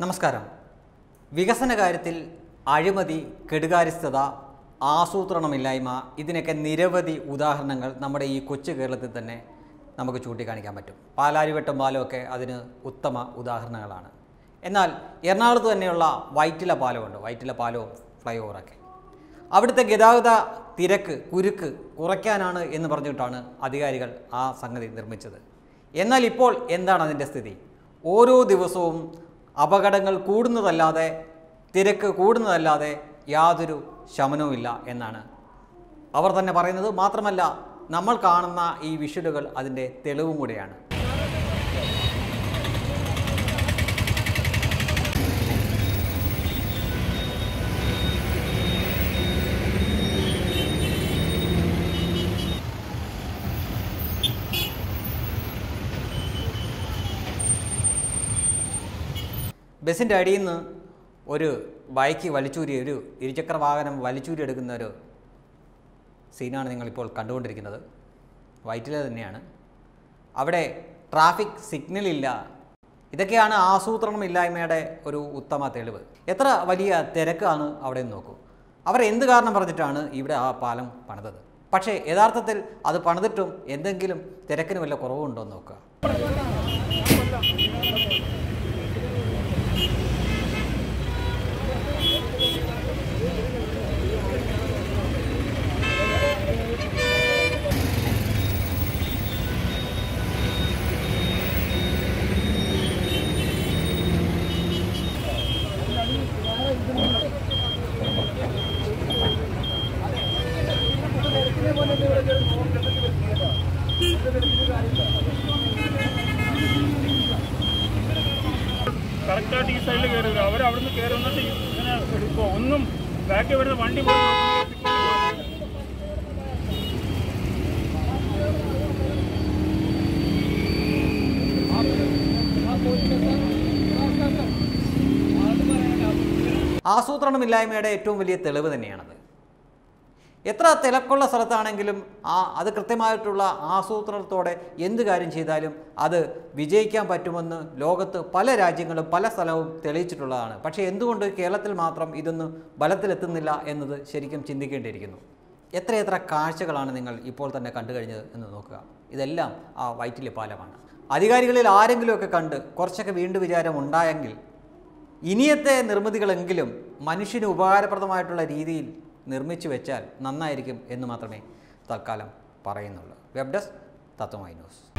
നമസ്കാരം വികസന കാര്യത്തിൽ അഴിമതി കെടുകാര്യസ്ഥത ആസൂത്രണമില്ലായ്മ ഇതിനൊക്കെ നിരവധി ഉദാഹരണങ്ങൾ നമ്മുടെ ഈ കൊച്ചു കേരളത്തിൽ തന്നെ നമുക്ക് ചൂണ്ടിക്കാണിക്കാൻ പറ്റും പാലാരിവട്ടം പാലമൊക്കെ അതിന് ഉത്തമ ഉദാഹരണങ്ങളാണ് എന്നാൽ എറണാകുളത്ത് തന്നെയുള്ള വൈറ്റില പാലമുണ്ട് വൈറ്റില പാലവും ഫ്ലൈ ഓവറൊക്കെ അവിടുത്തെ ഗതാഗത തിരക്ക് കുരുക്ക് കുറയ്ക്കാനാണ് എന്ന് പറഞ്ഞിട്ടാണ് അധികാരികൾ ആ സംഗതി നിർമ്മിച്ചത് എന്നാൽ ഇപ്പോൾ എന്താണ് അതിൻ്റെ സ്ഥിതി ഓരോ ദിവസവും അപകടങ്ങൾ കൂടുന്നതല്ലാതെ തിരക്ക് കൂടുന്നതല്ലാതെ യാതൊരു ശമനവുമില്ല എന്നാണ് അവർ തന്നെ പറയുന്നത് മാത്രമല്ല നമ്മൾ കാണുന്ന ഈ വിഷ്വലുകൾ അതിൻ്റെ തെളിവും കൂടിയാണ് ബസ്സിൻ്റെ അടിയിൽ നിന്ന് ഒരു ബൈക്ക് വലിച്ചൂരി ഒരു ഇരുചക്ര വാഹനം വലിച്ചൂരി എടുക്കുന്ന ഒരു സീനാണ് നിങ്ങളിപ്പോൾ കണ്ടുകൊണ്ടിരിക്കുന്നത് വൈറ്റില തന്നെയാണ് അവിടെ ട്രാഫിക് സിഗ്നലില്ല ഇതൊക്കെയാണ് ആസൂത്രണമില്ലായ്മയുടെ ഒരു ഉത്തമ തെളിവ് എത്ര വലിയ തിരക്കാണ് അവിടെ നിന്ന് നോക്കൂ അവർ എന്ത് കാരണം പറഞ്ഞിട്ടാണ് ഇവിടെ ആ പാലം പണിതത് പക്ഷേ യഥാർത്ഥത്തിൽ അത് പണിതിട്ടും എന്തെങ്കിലും തിരക്കിന് വല്ല കുറവുണ്ടോ എന്ന് നോക്കുക കറക്റ്റായിട്ട് ഈ സൈഡിൽ കയറി വരും അവർ അവിടുന്ന് കയറി വന്നിട്ട് ഇങ്ങനെ എടുക്കുമോ ഒന്നും ബാക്കി വരുന്ന വണ്ടി പോയി നോക്കുമ്പോൾ ആസൂത്രണമില്ലായ്മയുടെ ഏറ്റവും വലിയ തെളിവ് തന്നെയാണത് എത്ര തിരക്കുള്ള സ്ഥലത്താണെങ്കിലും ആ അത് കൃത്യമായിട്ടുള്ള ആസൂത്രണത്തോടെ എന്ത് കാര്യം ചെയ്താലും അത് വിജയിക്കാൻ പറ്റുമെന്ന് ലോകത്ത് പല രാജ്യങ്ങളും പല സ്ഥലവും തെളിയിച്ചിട്ടുള്ളതാണ് പക്ഷേ എന്തുകൊണ്ട് കേരളത്തിൽ മാത്രം ഇതൊന്നും ബലത്തിലെത്തുന്നില്ല എന്നത് ശരിക്കും ചിന്തിക്കേണ്ടിയിരിക്കുന്നു എത്രയെത്ര കാഴ്ചകളാണ് നിങ്ങൾ ഇപ്പോൾ തന്നെ കണ്ടു കഴിഞ്ഞത് എന്ന് നോക്കുക ഇതെല്ലാം ആ വൈറ്റിലെ പാലമാണ് അധികാരികളിൽ ആരെങ്കിലുമൊക്കെ കണ്ട് കുറച്ചൊക്കെ വീണ്ടും വിചാരം ഉണ്ടായെങ്കിൽ ഇനിയത്തെ നിർമ്മിതികളെങ്കിലും മനുഷ്യന് ഉപകാരപ്രദമായിട്ടുള്ള രീതിയിൽ നിർമ്മിച്ചു വെച്ചാൽ നന്നായിരിക്കും എന്ന് മാത്രമേ തൽക്കാലം പറയുന്നുള്ളൂ വെബ് ഡെസ്ക് തത്വമായി ന്യൂസ്